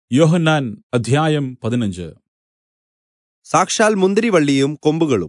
യോഹന്നാൻ അധ്യായം പതിനഞ്ച് സാക്ഷാൽ മുന്തിരിവള്ളിയും കൊമ്പുകളും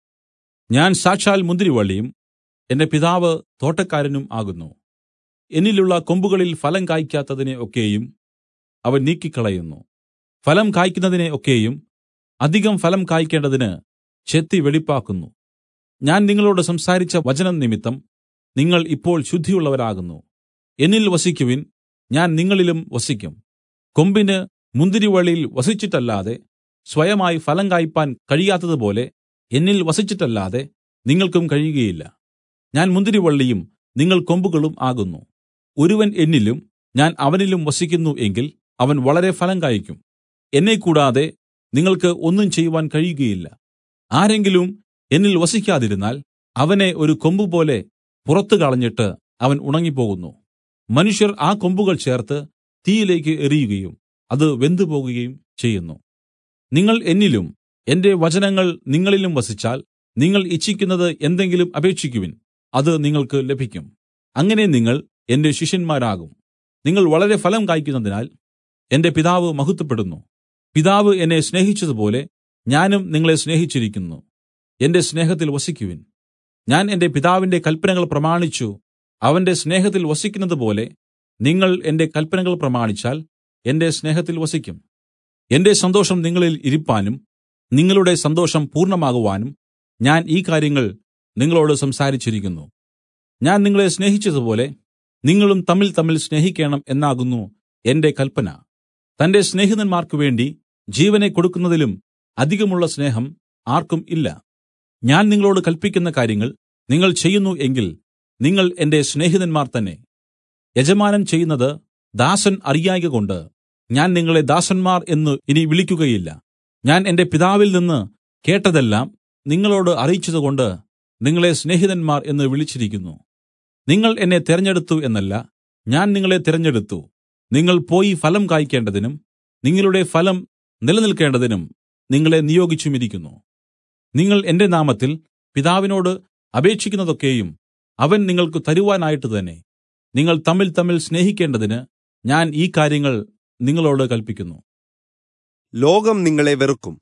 ഞാൻ സാക്ഷാൽ മുന്തിരിവള്ളിയും എന്റെ പിതാവ് തോട്ടക്കാരനും ആകുന്നു എന്നിലുള്ള കൊമ്പുകളിൽ ഫലം കായ്ക്കാത്തതിനെ ഒക്കെയും അവൻ നീക്കിക്കളയുന്നു ഫലം കായ്ക്കുന്നതിനെ ഒക്കെയും അധികം ഫലം കായ്ക്കേണ്ടതിന് ചെത്തി വെടിപ്പാക്കുന്നു ഞാൻ നിങ്ങളോട് സംസാരിച്ച വചനം നിമിത്തം നിങ്ങൾ ഇപ്പോൾ ശുദ്ധിയുള്ളവരാകുന്നു എന്നിൽ വസിക്കുവിൻ ഞാൻ നിങ്ങളിലും വസിക്കും കൊമ്പിന് മുന്തിരിവള്ളിയിൽ വസിച്ചിട്ടല്ലാതെ സ്വയമായി ഫലം കായ്പാൻ കഴിയാത്തതുപോലെ എന്നിൽ വസിച്ചിട്ടല്ലാതെ നിങ്ങൾക്കും കഴിയുകയില്ല ഞാൻ മുന്തിരിവള്ളിയും നിങ്ങൾ കൊമ്പുകളും ആകുന്നു ഒരുവൻ എന്നിലും ഞാൻ അവനിലും വസിക്കുന്നു എങ്കിൽ അവൻ വളരെ ഫലം കായ്ക്കും എന്നെ കൂടാതെ നിങ്ങൾക്ക് ഒന്നും ചെയ്യുവാൻ കഴിയുകയില്ല ആരെങ്കിലും എന്നിൽ വസിക്കാതിരുന്നാൽ അവനെ ഒരു കൊമ്പുപോലെ പുറത്തു കളഞ്ഞിട്ട് അവൻ ഉണങ്ങിപ്പോകുന്നു മനുഷ്യർ ആ കൊമ്പുകൾ ചേർത്ത് തീയിലേക്ക് എറിയുകയും അത് വെന്തുപോകുകയും ചെയ്യുന്നു നിങ്ങൾ എന്നിലും എന്റെ വചനങ്ങൾ നിങ്ങളിലും വസിച്ചാൽ നിങ്ങൾ ഇച്ഛിക്കുന്നത് എന്തെങ്കിലും അപേക്ഷിക്കുവിൻ അത് നിങ്ങൾക്ക് ലഭിക്കും അങ്ങനെ നിങ്ങൾ എന്റെ ശിഷ്യന്മാരാകും നിങ്ങൾ വളരെ ഫലം കായ്ക്കുന്നതിനാൽ എന്റെ പിതാവ് മഹത്വപ്പെടുന്നു പിതാവ് എന്നെ സ്നേഹിച്ചതുപോലെ ഞാനും നിങ്ങളെ സ്നേഹിച്ചിരിക്കുന്നു എന്റെ സ്നേഹത്തിൽ വസിക്കുവിൻ ഞാൻ എന്റെ പിതാവിന്റെ കല്പനകൾ പ്രമാണിച്ചു അവന്റെ സ്നേഹത്തിൽ വസിക്കുന്നതുപോലെ നിങ്ങൾ എന്റെ കല്പനകൾ പ്രമാണിച്ചാൽ എന്റെ സ്നേഹത്തിൽ വസിക്കും എന്റെ സന്തോഷം നിങ്ങളിൽ ഇരിപ്പാനും നിങ്ങളുടെ സന്തോഷം പൂർണ്ണമാകുവാനും ഞാൻ ഈ കാര്യങ്ങൾ നിങ്ങളോട് സംസാരിച്ചിരിക്കുന്നു ഞാൻ നിങ്ങളെ സ്നേഹിച്ചതുപോലെ നിങ്ങളും തമ്മിൽ തമ്മിൽ സ്നേഹിക്കേണം എന്നാകുന്നു എന്റെ കൽപ്പന തന്റെ സ്നേഹിതന്മാർക്ക് വേണ്ടി ജീവനെ കൊടുക്കുന്നതിലും അധികമുള്ള സ്നേഹം ആർക്കും ഇല്ല ഞാൻ നിങ്ങളോട് കൽപ്പിക്കുന്ന കാര്യങ്ങൾ നിങ്ങൾ ചെയ്യുന്നു എങ്കിൽ നിങ്ങൾ എന്റെ സ്നേഹിതന്മാർ തന്നെ യജമാനൻ ചെയ്യുന്നത് ദാസൻ അറിയായ്കകൊണ്ട് ഞാൻ നിങ്ങളെ ദാസന്മാർ എന്ന് ഇനി വിളിക്കുകയില്ല ഞാൻ എന്റെ പിതാവിൽ നിന്ന് കേട്ടതെല്ലാം നിങ്ങളോട് അറിയിച്ചതുകൊണ്ട് നിങ്ങളെ സ്നേഹിതന്മാർ എന്ന് വിളിച്ചിരിക്കുന്നു നിങ്ങൾ എന്നെ തിരഞ്ഞെടുത്തു എന്നല്ല ഞാൻ നിങ്ങളെ തിരഞ്ഞെടുത്തു നിങ്ങൾ പോയി ഫലം കായ്ക്കേണ്ടതിനും നിങ്ങളുടെ ഫലം നിലനിൽക്കേണ്ടതിനും നിങ്ങളെ നിയോഗിച്ചുമിരിക്കുന്നു നിങ്ങൾ എന്റെ നാമത്തിൽ പിതാവിനോട് അപേക്ഷിക്കുന്നതൊക്കെയും അവൻ നിങ്ങൾക്ക് തരുവാനായിട്ട് തന്നെ നിങ്ങൾ തമ്മിൽ തമ്മിൽ സ്നേഹിക്കേണ്ടതിന് ഞാൻ ഈ കാര്യങ്ങൾ നിങ്ങളോട് കൽപ്പിക്കുന്നു ലോകം നിങ്ങളെ വെറുക്കും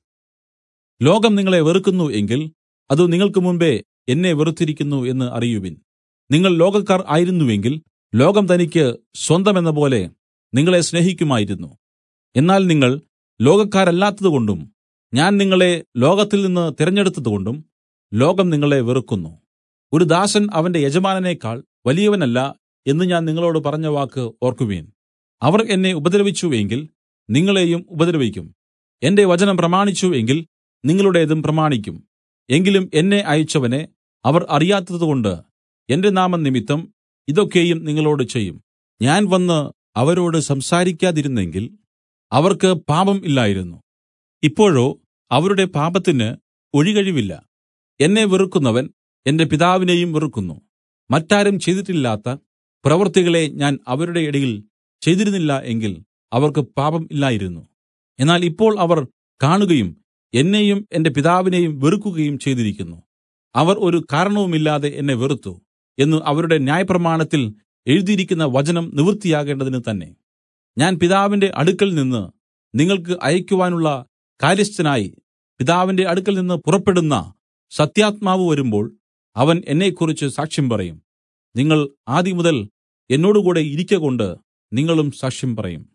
ലോകം നിങ്ങളെ വെറുക്കുന്നു എങ്കിൽ അത് നിങ്ങൾക്ക് മുമ്പേ എന്നെ വെറുത്തിരിക്കുന്നു എന്ന് അറിയുവിൻ നിങ്ങൾ ലോകക്കാർ ആയിരുന്നുവെങ്കിൽ ലോകം തനിക്ക് സ്വന്തമെന്ന പോലെ നിങ്ങളെ സ്നേഹിക്കുമായിരുന്നു എന്നാൽ നിങ്ങൾ ലോകക്കാരല്ലാത്തതുകൊണ്ടും ഞാൻ നിങ്ങളെ ലോകത്തിൽ നിന്ന് തിരഞ്ഞെടുത്തതുകൊണ്ടും ലോകം നിങ്ങളെ വെറുക്കുന്നു ഒരു ദാസൻ അവന്റെ യജമാനനേക്കാൾ വലിയവനല്ല എന്ന് ഞാൻ നിങ്ങളോട് പറഞ്ഞ വാക്ക് ഓർക്കുവീൻ അവർ എന്നെ ഉപദ്രവിച്ചു എങ്കിൽ നിങ്ങളെയും ഉപദ്രവിക്കും എന്റെ വചനം പ്രമാണിച്ചു എങ്കിൽ നിങ്ങളുടേതും പ്രമാണിക്കും എങ്കിലും എന്നെ അയച്ചവനെ അവർ അറിയാത്തതുകൊണ്ട് എന്റെ നാമം നിമിത്തം ഇതൊക്കെയും നിങ്ങളോട് ചെയ്യും ഞാൻ വന്ന് അവരോട് സംസാരിക്കാതിരുന്നെങ്കിൽ അവർക്ക് പാപം ഇല്ലായിരുന്നു ഇപ്പോഴോ അവരുടെ പാപത്തിന് ഒഴികഴിവില്ല എന്നെ വെറുക്കുന്നവൻ എന്റെ പിതാവിനെയും വെറുക്കുന്നു മറ്റാരും ചെയ്തിട്ടില്ലാത്ത പ്രവൃത്തികളെ ഞാൻ അവരുടെ ഇടയിൽ ചെയ്തിരുന്നില്ല എങ്കിൽ അവർക്ക് പാപം ഇല്ലായിരുന്നു എന്നാൽ ഇപ്പോൾ അവർ കാണുകയും എന്നെയും എന്റെ പിതാവിനെയും വെറുക്കുകയും ചെയ്തിരിക്കുന്നു അവർ ഒരു കാരണവുമില്ലാതെ എന്നെ വെറുത്തു എന്ന് അവരുടെ ന്യായപ്രമാണത്തിൽ എഴുതിയിരിക്കുന്ന വചനം നിവൃത്തിയാകേണ്ടതിന് തന്നെ ഞാൻ പിതാവിന്റെ അടുക്കൽ നിന്ന് നിങ്ങൾക്ക് അയക്കുവാനുള്ള കാര്യസ്ഥനായി പിതാവിന്റെ അടുക്കൽ നിന്ന് പുറപ്പെടുന്ന സത്യാത്മാവ് വരുമ്പോൾ അവൻ എന്നെക്കുറിച്ച് സാക്ഷ്യം പറയും നിങ്ങൾ ആദിമുതൽ എന്നോടുകൂടെ ഇരിക്കകൊണ്ട് നിങ്ങളും സാക്ഷ്യം പറയും